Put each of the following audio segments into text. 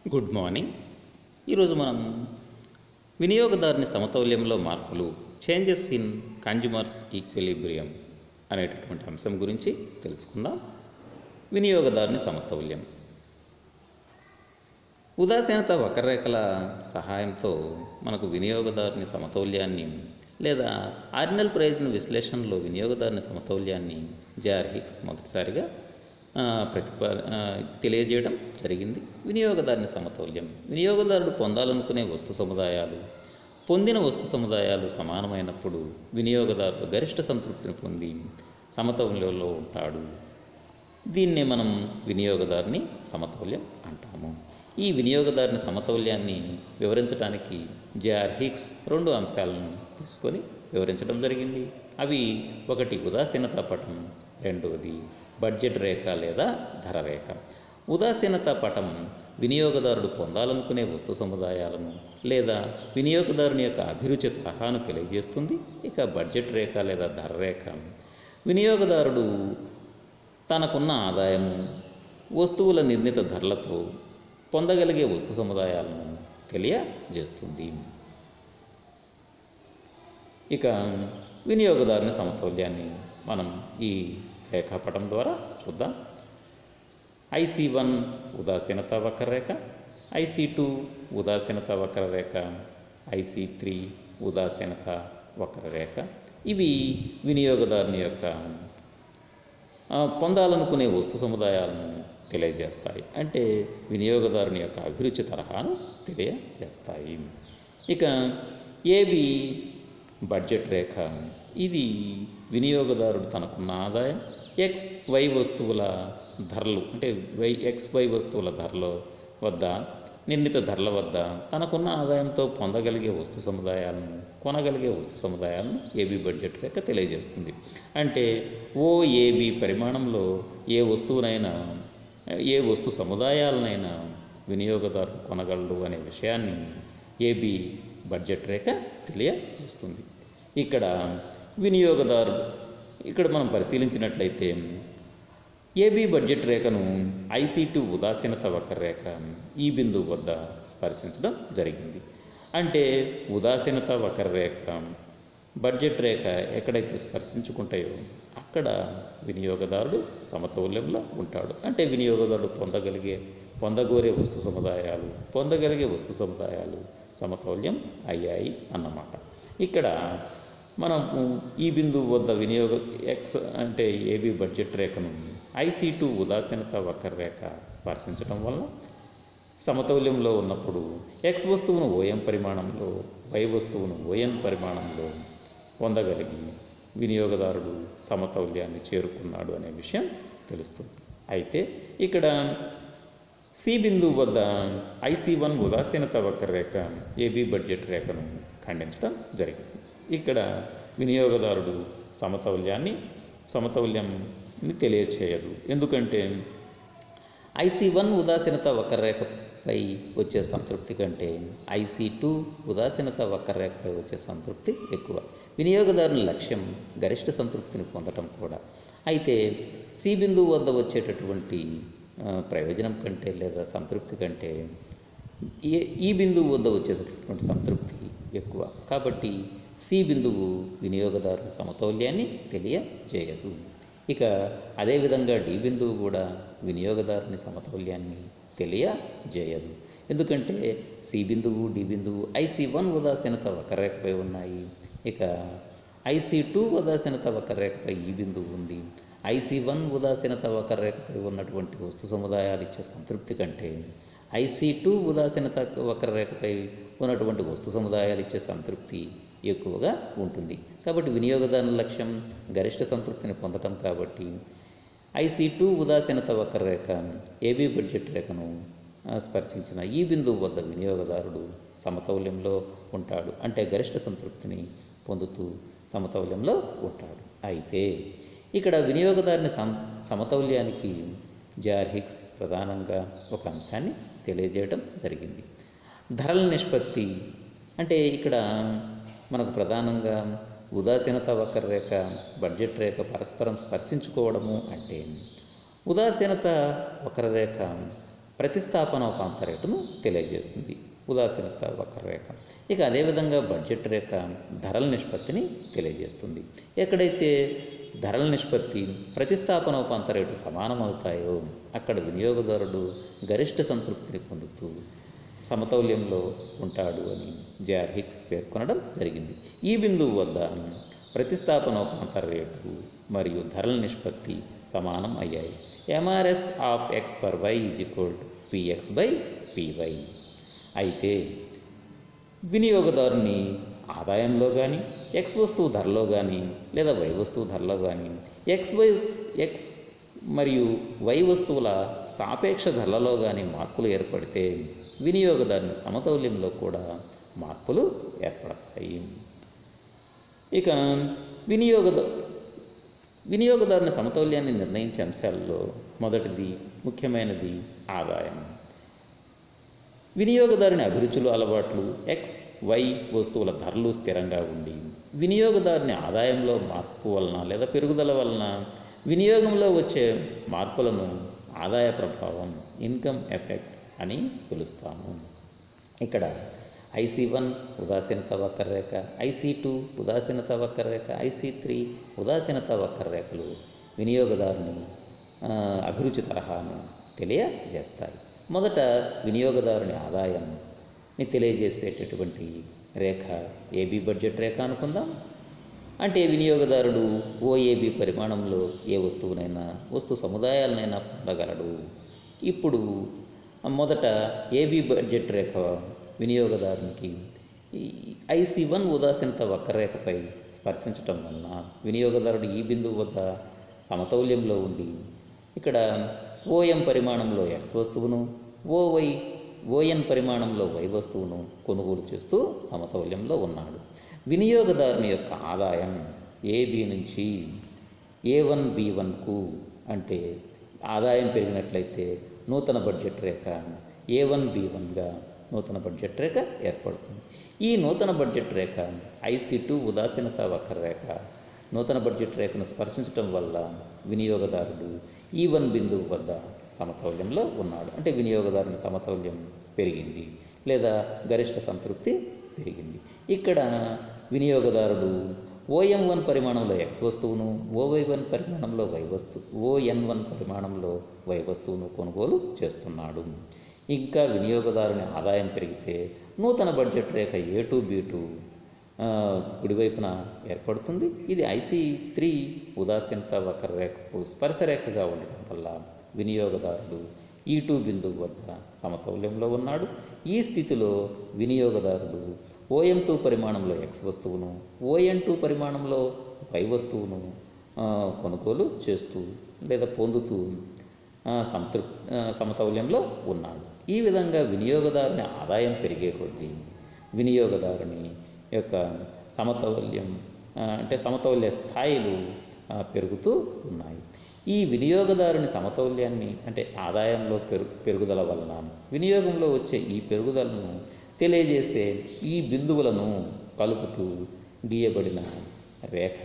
good morning ఈరోజు మనం వినియోగదారుని సమతౌల్యంలో మార్పులు చేంజెస్ ఇన్ కన్జ్యూమర్స్ ఈక్విలిబ్రియం అనేటటువంటి అంశం గురించి తెలుసుకుందాం వినియోగదారుని సమతౌల్యం ఉదాసీనత వక్రరేఖల సహాయంతో మనకు వినియోగదారుని సమతౌల్యాన్ని లేదా ఆర్డినల్ ప్రయోజన విశ్లేషణలో వినియోగదారుని సమతౌల్యాన్ని జార్ హిక్స్ మొదటిసారిగా ఆ, ప్రతిపా ఆ, తెలియజేయడం జరిగింది వినియోగదారుని సమతౌల్యం వినియోగదారుడు పొందాలనుకునే వస్తు సముదాయాలు పొందిన వస్తు సముదాయాలు సమానమైనప్పుడు వినియోగదారుడు గరిష్ట సంతృప్తిని పొంది సమతౌల్యంలో ఉంటాడు దీన్నే మనం వినియోగదారుని సమతౌల్యం అంటాము ఈ వినియోగదారుని సమతౌల్యాన్ని వివరించడానికి జేఆర్ హిక్స్ రెండు అంశాలను తీసుకొని వివరించడం జరిగింది అవి ఒకటి ఉదాసీనత పటం రెండవది బడ్జెట్ రేఖ లేదా ధర రేఖ ఉదాసీనత పటం వినియోగదారుడు పొందాలనుకునే వస్తు సముదాయాలను లేదా వినియోగదారుని యొక్క అభిరుచి తరహాను తెలియజేస్తుంది ఇక బడ్జెట్ రేఖ లేదా ధర రేఖ వినియోగదారుడు తనకున్న ఆదాయము వస్తువుల నిర్ణీత ధరలతో పొందగలిగే వస్తు సముదాయాలను తెలియజేస్తుంది ఇక వినియోగదారుని సమతౌల్యాన్ని మనం ఈ రేఖాపటం ద్వారా చూద్దాం ఐసి వన్ ఉదాసీనత వక్రరేఖ ఐసి టూ ఉదాసీనత వక్రరేఖ ఐసి త్రీ ఉదాసీనత వక్రరేఖ ఇవి వినియోగదారుని యొక్క ఆ, పొందాలనుకునే వస్తు సముదాయాలను తెలియజేస్తాయి అంటే వినియోగదారుని యొక్క అభిరుచి తరహాను తెలియజేస్తాయి ఇక ఏబి బడ్జెట్ రేఖ ఇది వినియోగదారుడు తనకున్న ఆదాయం ఎక్స్ వై వస్తువుల ధరలు అంటే వై ఎక్స్ వై వస్తువుల ధరల వద్ద నిర్ణీత ధరల వద్ద తనకున్న ఆదాయంతో పొందగలిగే వస్తు సముదాయాలను కొనగలిగే వస్తు సముదాయాలను ఏబి బడ్జెట్ రేఖ తెలియజేస్తుంది అంటే ఓ ఏబి పరిమాణంలో ఏ వస్తువునైనా ఏ వస్తు సముదాయాలనైనా వినియోగదారుడు కొనగలడు అనే విషయాన్ని ఏబి బడ్జెట్ రేఖ తెలియజేస్తుంది ఇక్కడ వినియోగదారుడు ఇక్కడ మనం పరిశీలించినట్లయితే ఏబీ బడ్జెట్ రేఖను ఐసీటు ఉదాసీనత వక్రరేఖ ఈ బిందువు వద్ద స్పర్శించడం జరిగింది అంటే ఉదాసీనత వక్రరేఖ బడ్జెట్ రేఖ ఎక్కడైతే స్పర్శించుకుంటాయో అక్కడ వినియోగదారుడు సమతౌల్యంలో ఉంటాడు అంటే వినియోగదారుడు పొందగలిగే పొందగోరే వస్తు సముదాయాలు పొందగలిగే వస్తు సముదాయాలు సమతౌల్యం అయ్యాయి అన్నమాట ఇక్కడ మనము ఈ బిందువు వద్ద వినియోగ ఎక్స్ అంటే ఏబి బడ్జెట్ రేఖను ఐసీ టూ ఉదాసీనత వక్రరేఖ స్పర్శించడం వల్ల సమతౌల్యంలో ఉన్నప్పుడు ఎక్స్ వస్తువును ఓఎం పరిమాణంలో వై వస్తువును ఓఎన్ పరిమాణంలో పొందగలిగి వినియోగదారుడు సమతౌల్యాన్ని చేరుకున్నాడు అనే విషయం తెలుస్తుంది అయితే ఇక్కడ సి బిందువు వద్ద ఐసి వన్ ఉదాసీనత వక్రరేఖ ఏబి బడ్జెట్ రేఖను ఖండించడం జరిగింది ఇక్కడ వినియోగదారుడు సమతౌల్యాన్ని సమతౌల్యాన్ని తెలియచేయదు ఎందుకంటే ఐసీ వన్ ఉదాసీనత వక్రరేఖపై వచ్చే సంతృప్తి కంటే ఐసీ టూ ఉదాసీనత వక్రరేఖపై వచ్చే సంతృప్తి ఎక్కువ వినియోగదారుని లక్ష్యం గరిష్ట సంతృప్తిని పొందటం కూడా అయితే సి బిందువు వద్ద వచ్చేటటువంటి ఆ, ప్రయోజనం కంటే లేదా సంతృప్తి కంటే ఏ ఈ బిందువు వద్ద వచ్చేటటువంటి సంతృప్తి ఎక్కువ కాబట్టి సి బిందువు వినియోగదారుని సమతౌల్యాన్ని తెలియజేయదు ఇక అదేవిధంగా డి బిందువు కూడా వినియోగదారుని సమతౌల్యాన్ని తెలియజేయదు ఎందుకంటే సి బిందువు డి బిందువు ఐసి వన్ ఉదాసీనత వక్రరేఖపై ఉన్నాయి ఇక ఐసి టూ ఉదాసీనత వక్రరేఖపై ఈ బిందువు ఉంది ఐసి వన్ ఉదాసీనత వక్రరేఖపై ఉన్నటువంటి వస్తు సముదాయాలు ఇచ్చే సంతృప్తి కంటే ఐసి టూ ఉదాసీనత వక్రరేఖపై ఉన్నటువంటి వస్తు సముదాయాలు ఇచ్చే సంతృప్తి ఎక్కువగా ఉంటుంది కాబట్టి వినియోగదారుల లక్ష్యం గరిష్ట సంతృప్తిని పొందటం కాబట్టి ఐసి టూ ఉదాసీనత వక్రరేఖ ఏబీ బడ్జెట్ రేఖను ఆ, స్పర్శించిన ఈ బిందువు వద్ద వినియోగదారుడు సమతౌల్యంలో ఉంటాడు అంటే గరిష్ట సంతృప్తిని పొందుతూ సమతౌల్యంలో ఉంటాడు అయితే ఇక్కడ వినియోగదారుని సమ సమతౌల్యానికి జార్ హిక్స్ ప్రధానంగా ఒక అంశాన్ని తెలియజేయడం జరిగింది ధరల నిష్పత్తి అంటే ఇక్కడ మనకు ప్రధానంగా ఉదాసీనత వక్రరేఖ బడ్జెట్ రేఖ పరస్పరం స్పర్శించుకోవడము అంటే ఉదాసీనత వక్రరేఖ ప్రతిస్థాపనోపాంత రేటును తెలియజేస్తుంది ఉదాసీనత వక్రరేఖ ఇక అదేవిధంగా బడ్జెట్ రేఖ ధరల నిష్పత్తిని తెలియజేస్తుంది ఎక్కడైతే ధరల నిష్పత్తి ప్రతిస్థాపనోపాంత రేటు సమానమవుతాయో అక్కడ వినియోగదారుడు గరిష్ట సంతృప్తిని పొందుతూ సమతౌల్యంలో ఉంటాడు అని జేఆర్ హిక్స్ పేర్కొనడం జరిగింది ఈ బిందువు వద్ద ప్రతిస్థాపనోపాంత రేటు మరియు ధరల నిష్పత్తి సమానం అయ్యాయి MRS of X per Y is equal to PX by PY అయితే వినియోగదారుని ఆదాయంలో కానీ ఎక్స్ వస్తువు ధరలో కానీ లేదా వై వస్తువు ధరలో కానీ ఎక్స్ వై ఎక్స్ మరియు వై వస్తువుల సాపేక్ష ధరలలో కానీ మార్పులు ఏర్పడితే వినియోగదారుని సమతౌల్యంలో కూడా మార్పులు ఏర్పడతాయి ఇక వినియోగద వినియోగదారుని సమతౌల్యాన్ని నిర్ణయించే అంశాల్లో మొదటిది ముఖ్యమైనది ఆదాయం వినియోగదారుని అభిరుచులు అలవాట్లు ఎక్స్ వై వస్తువుల ధరలు స్థిరంగా ఉండి వినియోగదారుని ఆదాయంలో మార్పు వలన లేదా పెరుగుదల వలన వినియోగంలో వచ్చే మార్పులను ఆదాయ ప్రభావం ఇన్కమ్ ఎఫెక్ట్ అని పిలుస్తాము ఇక్కడ ఐసీ వన్ ఉదాసీనత వక్రరేఖ ఐసీ టూ ఉదాసీనత వక్రరేఖ ఐసీ త్రీ ఉదాసీనత వక్రరేఖలు వినియోగదారుని ఆ, అభిరుచి తరహాను తెలియజేస్తాయి మొదట వినియోగదారుని ఆదాయంని తెలియజేసేటటువంటి రేఖ ఏబీ బడ్జెట్ రేఖ అనుకుందాం అంటే వినియోగదారుడు ఓఏబి పరిమాణంలో ఏ వస్తువునైనా వస్తు సముదాయాలనైనా పొందగలడు ఇప్పుడు మొదట ఏబి బడ్జెట్ రేఖ వినియోగదారునికి ఈ ఐసి వన్ ఉదాసీనత వక్రరేఖపై స్పర్శించటం వలన వినియోగదారుడు ఈ బిందువు వద్ద సమతౌల్యంలో ఉండి ఇక్కడ ఓఎం పరిమాణంలో ఎక్స్ వస్తువును ఓవై ఓఎన్ పరిమాణంలో వై వస్తువును కొనుగోలు చేస్తూ సమతౌల్యంలో ఉన్నాడు వినియోగదారుని యొక్క ఆదాయం ఏబి నుంచి ఏ వన్ బి వన్కు అంటే ఆదాయం పెరిగినట్లయితే నూతన బడ్జెట్ రేఖ ఏ వన్ బి వన్గా నూతన బడ్జెట్ రేఖ ఏర్పడుతుంది ఈ నూతన బడ్జెట్ రేఖ ఐసి టూ ఉదాసీనత వక్రరేఖ నూతన బడ్జెట్ రేఖను స్పర్శించటం వల్ల వినియోగదారుడు ఈ వన్ బిందువు వద్ద సమతౌల్యంలో ఉన్నాడు అంటే వినియోగదారుని సమతౌల్యం పెరిగింది లేదా గరిష్ట సంతృప్తి పెరిగింది ఇక్కడ వినియోగదారుడు ఓఎం వన్ పరిమాణంలో ఎక్స్ వస్తువును ఓవై వన్ పరిమాణంలో వై వస్తువు ఓఎన్ వన్ పరిమాణంలో వై వస్తువును కొనుగోలు చేస్తున్నాడు ఇంకా వినియోగదారుని ఆదాయం పెరిగితే నూతన బడ్జెట్ రేఖ ఏ టూ బి టూ కుడివైపున ఏర్పడుతుంది ఇది ఐసీ త్రీ ఉదాసీనత వక్రరేఖకు స్పర్శరేఖగా ఉండటం వల్ల వినియోగదారుడు ఈ టూ బిందువు వద్ద సమతౌల్యంలో ఉన్నాడు ఈ స్థితిలో వినియోగదారుడు ఓఎం టూ పరిమాణంలో ఎక్స్ వస్తువును ఓఎన్ టూ పరిమాణంలో వై వస్తువును ఆ, కొనుగోలు చేస్తూ లేదా పొందుతూ ఆ, సంతృప్ ఆ, సమతౌల్యంలో ఉన్నాడు ఈ విధంగా వినియోగదారుని ఆదాయం పెరిగే కొద్దీ వినియోగదారుని యొక్క సమతౌల్యం ఆ, అంటే సమతౌల్య స్థాయిలు ఆ, పెరుగుతూ ఉన్నాయి ఈ వినియోగదారుని సమతౌల్యాన్ని అంటే ఆదాయంలో పెరు పెరుగుదల వలన వినియోగంలో వచ్చే ఈ పెరుగుదలను తెలియజేసే ఈ బిందువులను కలుపుతూ గీయబడిన రేఖ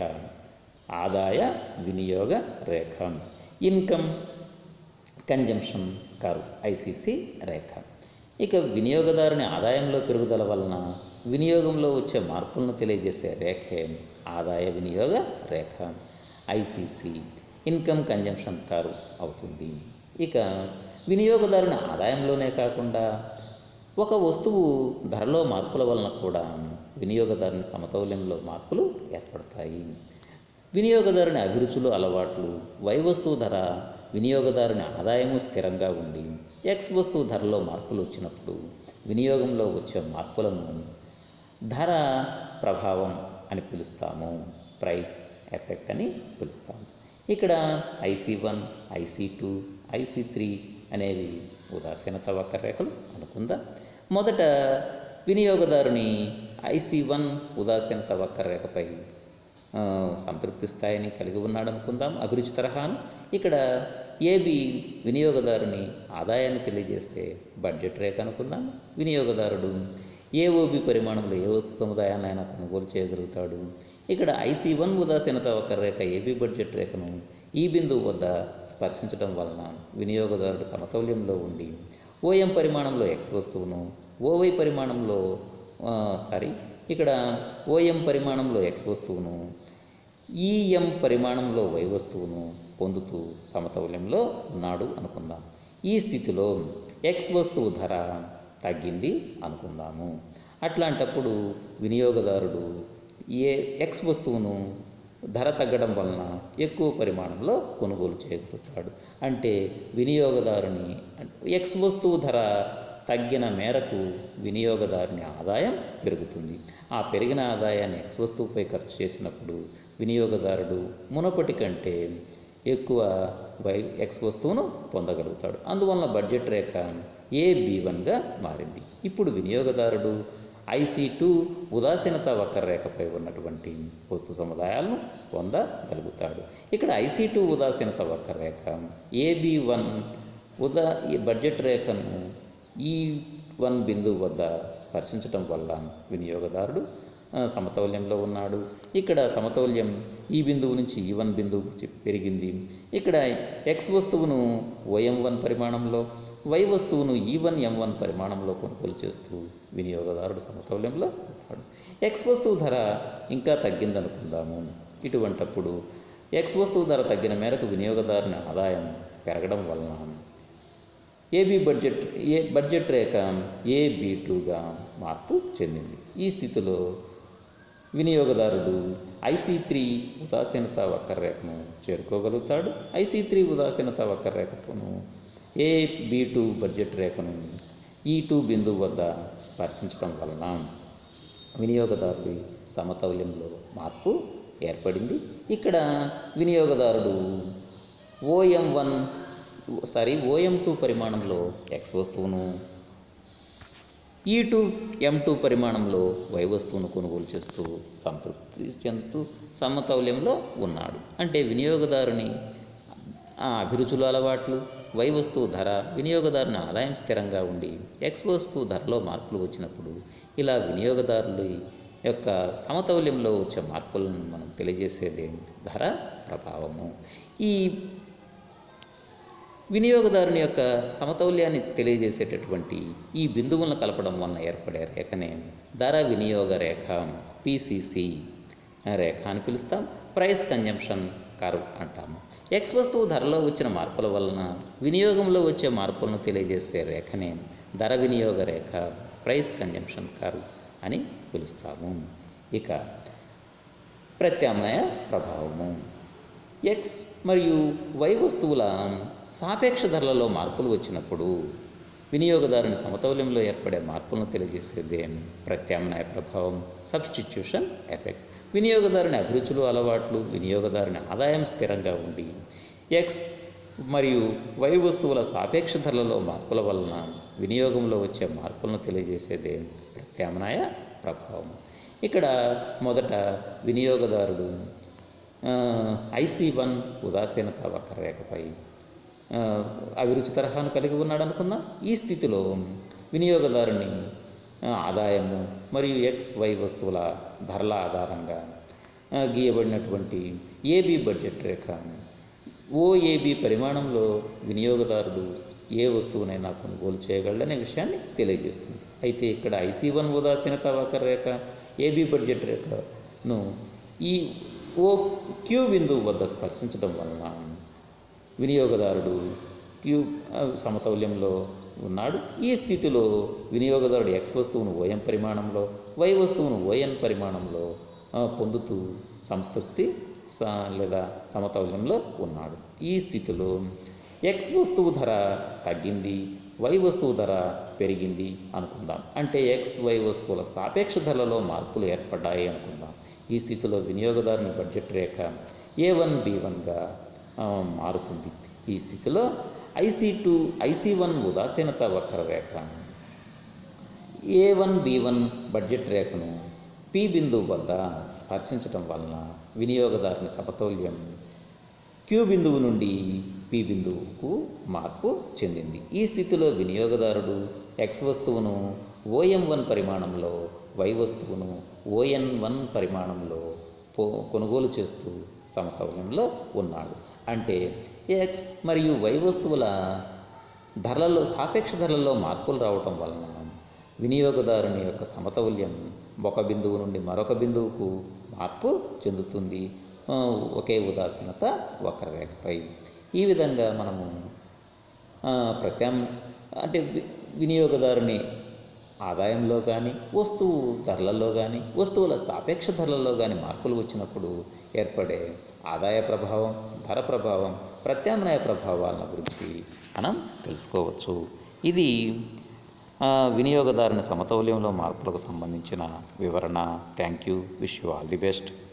ఆదాయ వినియోగ రేఖ ఇన్కమ్ కన్జంప్షన్ కర్వ్ ఐసీసీ రేఖ ఇక వినియోగదారుని ఆదాయంలో పెరుగుదల వలన వినియోగంలో వచ్చే మార్పులను తెలియజేసే రేఖే ఆదాయ వినియోగ రేఖ ఐసీసీ ఇన్కమ్ కన్జంప్షన్ కర్వ్ అవుతుంది ఇక వినియోగదారుని ఆదాయంలోనే కాకుండా ఒక వస్తువు ధరలో మార్పుల వలన కూడా వినియోగదారుని సమతౌల్యంలో మార్పులు ఏర్పడతాయి వినియోగదారుని అభిరుచులు అలవాట్లు వై వస్తువు ధర వినియోగదారుని ఆదాయము స్థిరంగా ఉండి ఎక్స్ వస్తువు ధరలో మార్పులు వచ్చినప్పుడు వినియోగంలో వచ్చే మార్పులను ధర ప్రభావం అని పిలుస్తాము ప్రైస్ ఎఫెక్ట్ అని పిలుస్తాము ఇక్కడ IC one IC two IC three అనేవి ఉదాసీనత వక్రరేఖలు అనుకుందాం మొదట వినియోగదారుని ఐసీ వన్ ఉదాసీనత వక్రరేఖపై ఆ, సంతృప్తి స్థాయిని కలిగి ఉన్నాడు అనుకుందాం అభిరుచి తరహాను ఇక్కడ ఏబి వినియోగదారుని ఆదాయాన్ని తెలియజేసే బడ్జెట్ రేఖ అనుకుందాం వినియోగదారుడు ఏఓబి పరిమాణంలో ఏ వస్తు సముదాయాన్నైనా కొనుగోలు చేయగలుగుతాడు ఇక్కడ ఐసీ వన్ ఉదాసీనత ఒక రేఖ ఏబి బడ్జెట్ రేఖను ఈ బిందువు వద్ద స్పర్శించడం వలన వినియోగదారుడు సమతౌల్యంలో ఉండి ఓఎం పరిమాణంలో ఎక్స్ వస్తువును ఓవై పరిమాణంలో ఆ, సారీ ఇక్కడ ఓఎం పరిమాణంలో ఎక్స్ వస్తువును ఈఎం పరిమాణంలో వై వస్తువును పొందుతూ సమతౌల్యంలో ఉన్నాడు అనుకుందాం ఈ స్థితిలో ఎక్స్ వస్తువు ధర తగ్గింది అనుకుందాము అట్లాంటప్పుడు వినియోగదారుడు ఏ ఎక్స్ వస్తువును ధర తగ్గడం వలన ఎక్కువ పరిమాణంలో కొనుగోలు చేయగలుగుతాడు అంటే వినియోగదారుని ఎక్స్ వస్తువు ధర తగ్గిన మేరకు వినియోగదారుని ఆదాయం పెరుగుతుంది ఆ పెరిగిన ఆదాయాన్ని ఎక్స్ వస్తువుపై ఖర్చు చేసినప్పుడు వినియోగదారుడు మునపటి కంటే ఎక్కువ వై ఎక్స్ వస్తువును పొందగలుగుతాడు అందువలన బడ్జెట్ రేఖ ఏ బి వన్గా మారింది ఇప్పుడు వినియోగదారుడు ఐసీ టూ ఉదాసీనత వక్రరేఖపై ఉన్నటువంటి వస్తు సముదాయాలను పొందగలుగుతాడు ఇక్కడ ఐసీ టూ ఉదాసీనత వక్రరేఖ ఏబి వన్ ఉదా ఈ బడ్జెట్ రేఖను ఈ వన్ బిందువు వద్ద స్పర్శించటం వల్ల వినియోగదారుడు ఆ, సమతౌల్యంలో ఉన్నాడు ఇక్కడ సమతౌల్యం ఈ బిందువు నుంచి ఈ వన్ బిందువు పెరిగింది ఇక్కడ ఎక్స్ వస్తువును ఓఎం వన్ పరిమాణంలో వై వస్తువును ఈ వన్ ఎం వన్ పరిమాణంలో కొనుగోలు చేస్తూ వినియోగదారుడు సమతౌల్యంలో ఉన్నాడు ఎక్స్ వస్తువు ధర ఇంకా తగ్గిందనుకుందాము ఇటువంటప్పుడు ఎక్స్ వస్తువు ధర తగ్గిన మేరకు వినియోగదారుని ఆదాయం పెరగడం వలన ఏబీ బడ్జెట్ ఏ బడ్జెట్ రేఖ ఏబి టూగా మార్పు చెందింది ఈ స్థితిలో వినియోగదారుడు ఐసీ త్రీ ఉదాసీనత వక్రరేఖను చేరుకోగలుగుతాడు ఐసీ త్రీ ఉదాసీనత వక్రరేఖను ఏ బి టూ బడ్జెట్ రేఖను ఈ టూ బిందువు వద్ద స్పర్శించడం వలన వినియోగదారుడి సమతౌల్యంలో మార్పు ఏర్పడింది ఇక్కడ వినియోగదారుడు OM one sorry OM two పరిమాణంలో ఎక్స్ వస్తువును ఈ టూ ఎం టూ పరిమాణంలో వై వస్తువును కొనుగోలు చేస్తూ సంతృప్తి చెందుతూ సమతౌల్యంలో ఉన్నాడు అంటే వినియోగదారుని ఆ అభిరుచుల అలవాట్లు వై వస్తువు ధర వినియోగదారుని ఆదాయం స్థిరంగా ఉండి ఎక్స్ వస్తువు ధరలో మార్పులు వచ్చినప్పుడు ఇలా వినియోగదారుల యొక్క సమతౌల్యంలో వచ్చే మార్పులను మనం తెలియజేసేది ధర ప్రభావము ఈ వినియోగదారుని యొక్క సమతౌల్యాన్ని తెలియజేసేటటువంటి ఈ బిందువులను కలపడం వలన ఏర్పడే రేఖనే ధర వినియోగ రేఖ పిసిసి రేఖ అని పిలుస్తాం ప్రైస్ కన్జంప్షన్ కర్వ్ అంటాము ఎక్స్ వస్తువు ధరలో వచ్చిన మార్పుల వలన వినియోగంలో వచ్చే మార్పులను తెలియజేసే రేఖనే ధర వినియోగ రేఖ ప్రైస్ కన్జంప్షన్ కర్వ్ అని పిలుస్తాము ఇక ప్రత్యామ్నాయ ప్రభావము ఎక్స్ మరియు వై వస్తువుల సాపేక్ష ధరలలో మార్పులు వచ్చినప్పుడు వినియోగదారుని సమతౌల్యంలో ఏర్పడే మార్పులను తెలియజేసేదే ప్రత్యామ్నాయ ప్రభావం సబ్స్టిట్యూషన్ ఎఫెక్ట్ వినియోగదారుని అభిరుచులు అలవాట్లు వినియోగదారుని ఆదాయం స్థిరంగా ఉండి ఎక్స్ మరియు వై వస్తువుల సాపేక్ష ధరలలో మార్పుల వలన వినియోగంలో వచ్చే మార్పులను తెలియజేసేదే ప్రత్యామ్నాయ ప్రభావం ఇక్కడ మొదట వినియోగదారుడు ఐసీ వన్ ఉదాసీనత వక్రరేఖపై ఆ, అభిరుచి తరహాను కలిగి ఉన్నాడు అనుకుందాం ఈ స్థితిలో వినియోగదారుని ఆ, ఆదాయము మరియు ఎక్స్ వై వస్తువుల ధరల ఆధారంగా ఆ, గీయబడినటువంటి ఏబి బడ్జెట్ రేఖ ఓఏబి పరిమాణంలో వినియోగదారుడు ఏ వస్తువునైనా కొనుగోలు చేయగలడనే విషయాన్ని తెలియజేస్తుంది అయితే ఇక్కడ ఐసీ వన్ ఉదాసీనత వక్రరేఖ ఏబి బడ్జెట్ రేఖను ఈ ఓ క్యూ బిందువు వద్ద స్పర్శించడం వలన వినియోగదారుడు క్యూ ఆ, సమతౌల్యంలో ఉన్నాడు ఈ స్థితిలో వినియోగదారుడు ఎక్స్ వస్తువును ఓఎం పరిమాణంలో వై వస్తువును ఓఎన్ పరిమాణంలో ఆ, పొందుతూ సంతృప్తి స- లేదా సమతౌల్యంలో ఉన్నాడు ఈ స్థితిలో ఎక్స్ వస్తువు ధర తగ్గింది వై వస్తువు ధర పెరిగింది అనుకుందాం అంటే ఎక్స్ వై వస్తువుల సాపేక్ష ధరలలో మార్పులు ఏర్పడ్డాయి అనుకుందాం ఈ స్థితిలో వినియోగదారుని బడ్జెట్ రేఖ ఏ వన్ బి వన్గా మారుతుంది ఈ స్థితిలో ఐసీ టూ ఐసీ వన్ ఉదాసీనత వక్రరేఖ A one B one budget రేఖను పి బిందువు వద్ద స్పర్శించటం వలన వినియోగదారుని సమతౌల్యం క్యూ బిందువు నుండి పి బిందువుకు మార్పు చెందింది ఈ స్థితిలో వినియోగదారుడు ఎక్స్ వస్తువును ఓఎం వన్ పరిమాణంలో వై వస్తువును ఓఎన్ వన్ పరిమాణంలో పో కొనుగోలు చేస్తూ సమతౌల్యంలో ఉన్నాడు అంటే ఎక్స్ మరియు వై వస్తువుల ధరలలో సాపేక్ష ధరలలో మార్పులు రావటం వలన వినియోగదారుని యొక్క సమతౌల్యం ఒక బిందువు నుండి మరొక బిందువుకు మార్పు చెందుతుంది ఆ, ఒకే ఉదాసీనత వక్రరేఖపై ఈ విధంగా మనము ఆ, ప్రత్యామ్ అంటే వి- వినియోగదారుని ఆదాయంలో కానీ వస్తువు ధరలలో కానీ వస్తువుల సాపేక్ష ధరలలో కానీ మార్పులు వచ్చినప్పుడు ఏర్పడే ఆదాయ ప్రభావం ధర ప్రభావం ప్రత్యామ్నాయ ప్రభావాల గురించి మనం తెలుసుకోవచ్చు ఇది ఆ, వినియోగదారుని సమతౌల్యంలో మార్పులకు సంబంధించిన వివరణ thank you wish you all the best